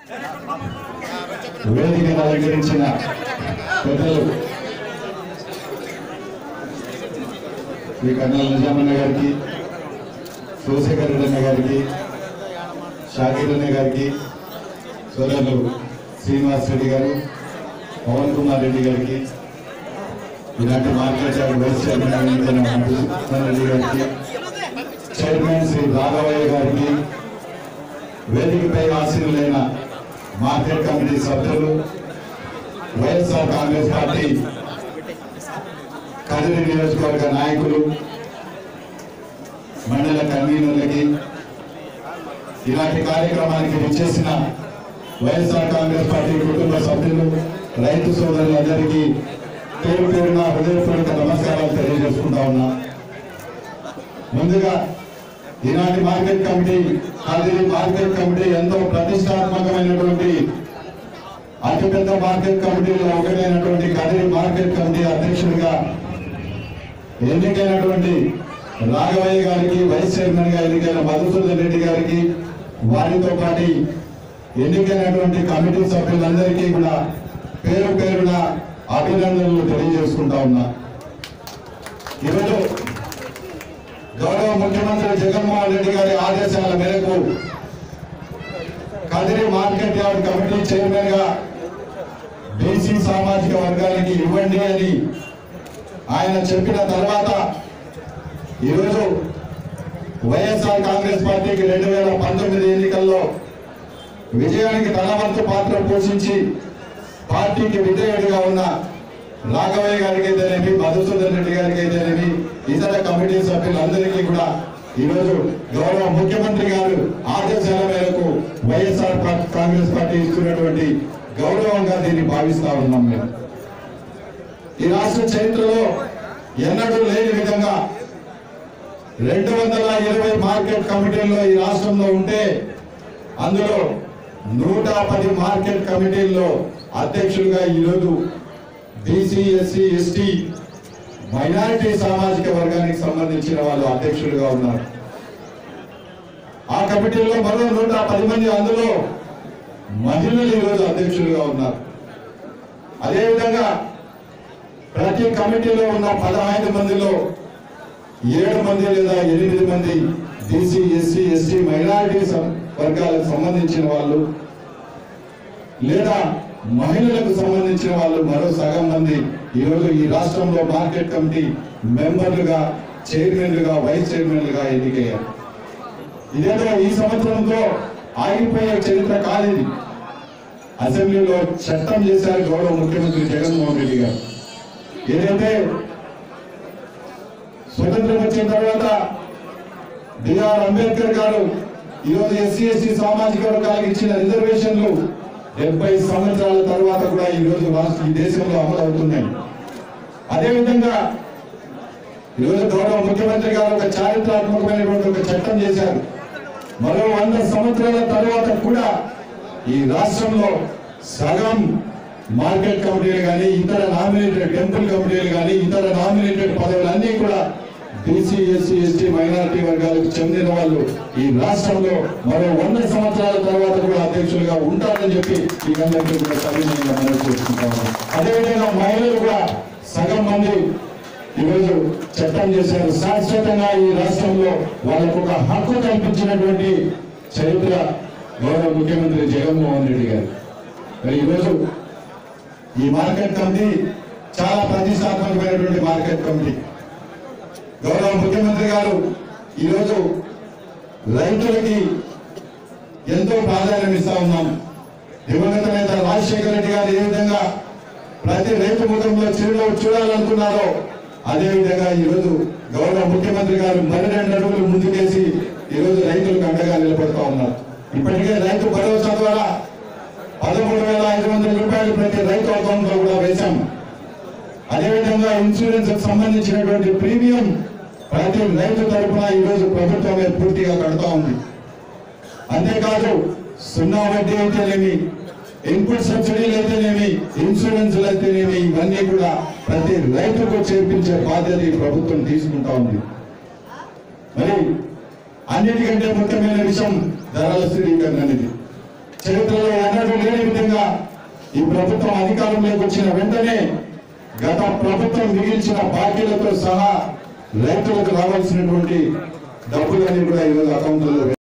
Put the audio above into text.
వేదికను అలంకరించిన పెద్దలు శ్రీ కన్నల నిజామన్న గారికి శివశేఖర్ రెడ్డి అన్న గారికి షాకీర్ అన్న గారికి సోదరులు శ్రీనివాస్ రెడ్డి గారు పవన్ కుమార్ రెడ్డి గారికి ఇలాంటి మార్కెట్ యార్డ్ వైస్ చైర్మన్ ఎన్నికైన మధుసూదన్ రెడ్డి గారికి చైర్మన్ శ్రీ రాఘవయ్య గారికి వేదికపై ఆశీనులైన మార్కెట్ కమిటీ సభ్యులు వైఎస్ఆర్ కాంగ్రెస్ పార్టీ కదిరి నియోజకవర్గ నాయకులు మండల కన్వీనర్లకి ఇలాంటి కార్యక్రమానికి విచ్చేసిన వైఎస్ఆర్ కాంగ్రెస్ పార్టీ కుటుంబ సభ్యులు రైతు సోదరులందరికీ పేరు పేరున హృదయపూర్వక నమస్కారాలు తెలియజేసుకుంటా ఉన్నా ముందుగా ఈనాటి market committee Kadiri market committee ఎంతో ప్రతిష్టాత్మకమైనటువంటి అతిపెద్ద మార్కెట్ కమిటీలో ఒకటైనటువంటి కదిరి మార్కెట్ కమిటీ అధ్యక్షుడిగా ఎన్నికైనటువంటి రాఘవయ్య గారికి వైస్ చైర్మన్ గా ఎన్నికైన మధుసూదన్ రెడ్డి గారికి వారితో పాటు ఎన్నికైనటువంటి కమిటీ సభ్యులందరికీ కూడా పేరు పేరున అభినందనలు తెలియజేసుకుంటా ఉన్నా ఈరోజు గౌరవ ముఖ్యమంత్రి జగన్మోహన్ రెడ్డి గారి ఆదేశాల మేరకు Kadiri market yard committee chairman గా బీసీ సామాజిక వర్గానికి ఇవ్వండి అని ఆయన చెప్పిన తర్వాత ఈరోజు వైఎస్ఆర్ కాంగ్రెస్ పార్టీకి రెండు వేల పంతొమ్మిది ఎన్నికల్లో విజయానికి తన వంతు పాత్ర పోషించి పార్టీకి విధేయుడిగా ఉన్న రాఘవయ్య గారికి అయితేనేమి మధుసూదన్ రెడ్డి గారికి అయితేనేమి ఇతర కమిటీ సభ్యులందరికీ కూడా ఈరోజు గౌరవ ముఖ్యమంత్రి గారు ఆదేశాల మేరకు వైఎస్ఆర్ పా- కాంగ్రెస్ పార్టీ ఇస్తున్నటువంటి గౌరవంగా దీన్ని భావిస్తా ఉన్నాం మేము ఈ రాష్ట్ర చరిత్రలో ఎన్నడూ లేని విధంగా రెండు వందల ఇరవై మార్కెట్ కమిటీల్లో ఈ రాష్ట్రంలో ఉంటే అందులో నూట పది మార్కెట్ కమిటీల్లో అధ్యక్షులుగా ఈరోజు బీసీ ఎస్సీ ఎస్టీ మైనారిటీ సామాజిక వర్గానికి సంబంధించిన వాళ్ళు అధ్యక్షులుగా ఉన్నారు ఆ కమిటీల్లో మరో నూట పది మంది అందులో మహిళలు ఈరోజు అధ్యక్షులుగా ఉన్నారు అదేవిధంగా ప్రతి కమిటీలో ఉన్న పదహైదు మందిలో ఏడు మంది లేదా ఎనిమిది మంది బీసీ ఎస్సీ ఎస్టీ మైనారిటీ సం- వర్గాలకు సంబంధించిన వాళ్ళు లేదా మహిళలకు సంబంధించిన వాళ్ళు మరో సగం మంది ఈరోజు ఈ రాష్ట్రంలో మార్కెట్ కమిటీ మెంబర్లుగా చైర్మన్లుగా వైస్ చైర్మన్లుగా ఎన్నికయ్యారు ఇదేదో ఈ సంవత్సరంతో ఆగిపోయే చరిత్ర కాలేదు అసెంబ్లీలో చట్టం చేశారు గౌరవ ముఖ్యమంత్రి జగన్మోహన్ రెడ్డి గారు ఏదైతే స్వతంత్రం వచ్చిన తర్వాత బిఆర్ అంబేద్కర్ గారు ఈరోజు ఎస్సీ ఎస్టీ సామాజిక వర్గాలకు ఇచ్చిన రిజర్వేషన్లు డెబ్బై సంవత్సరాల తర్వాత కూడా ఈ రోజు రాష్ట్ర ఈ దేశంలో అమలు అవుతున్నాయి అదేవిధంగా ఈరోజు గౌరవ ముఖ్యమంత్రి గారు ఒక చారిత్రాత్మకమైనటువంటి ఒక చట్టం చేశారు మరో వంద సంవత్సరాల తర్వాత కూడా ఈ రాష్ట్రంలో సగం మార్కెట్ కమిటీలు కానీ ఇతర నామినేటెడ్ టెంపుల్ కమిటీలు కానీ ఇతర నామినేటెడ్ పదవులన్నీ కూడా బీసీ ఎస్సీ ఎస్టీ మైనారిటీ వర్గాలకు చెందిన వాళ్ళు ఈ రాష్ట్రంలో మరో వంద సంవత్సరాల తర్వాత కూడా అధ్యక్షులుగా ఉంటారని చెప్పి ఈ అందరికీ కూడా సవినయంగా మనవి చేసుకుంటాము అదేవిధంగా మహిళలు కూడా సగం మంది ఈరోజు చట్టం చేశారు శాశ్వతంగా ఈ రాష్ట్రంలో వాళ్ళకు ఒక హక్కు కల్పించినటువంటి చరిత్ర గౌరవ ముఖ్యమంత్రి జగన్మోహన్ రెడ్డి గారు మరి ఈరోజు ఈ మార్కెట్ కమిటీ చాలా ప్రతిష్టాత్మకమైనటువంటి మార్కెట్ కమిటీ గౌరవ ముఖ్యమంత్రి గారు ఈరోజు రైతులకి ఎంతో ప్రాధాన్యం ఇస్తా ఉన్నాం దివంగత నేత రాజశేఖర రెడ్డి గారు ఏ విధంగా ప్రతి రైతు ముఖంలో చిరునవ్వు చూడాలనుకున్నారో అదే విధంగా ఈరోజు గౌరవ ముఖ్యమంత్రి గారు మరి రెండు అడుగులు ముందుకేసి ఈరోజు రైతులకు అండగా నిలబడతా ఉన్నారు ఇప్పటికే రైతు భరోసా ద్వారా పదమూడు వేల ఐదు వందల రూపాయలు ప్రతి రైతు అకౌంట్ లో కూడా వేశాం అదేవిధంగా ఇన్సూరెన్స్ కు సంబంధించినటువంటి ప్రీమియం ప్రతి రైతు తరపున ఈరోజు ప్రభుత్వమే పూర్తిగా కడతా ఉంది అంతేకాదు సున్నా వడ్డీ అయితేనేమి ఇన్పుట్ సబ్సిడీలు అయితేనేమి ఇన్సూరెన్స్ అయితేనేమి ఇవన్నీ కూడా ప్రతి రైతుకు చేర్పించే బాధ్యత ఈ ప్రభుత్వం తీసుకుంటా ఉంది మరి అన్నిటికంటే ముఖ్యమైన విషయం ధరల స్థిరీకరణ అనేది చరిత్రలో ఎన్నడూ జరగని విధంగా ఈ ప్రభుత్వం అధికారంలోకి వచ్చిన వెంటనే గత ప్రభుత్వం మిగిల్చిన బాకీలతో సహా రైతులకు రావాల్సినటువంటి డబ్బులన్నీ కూడా ఈరోజు అకౌంట్లలో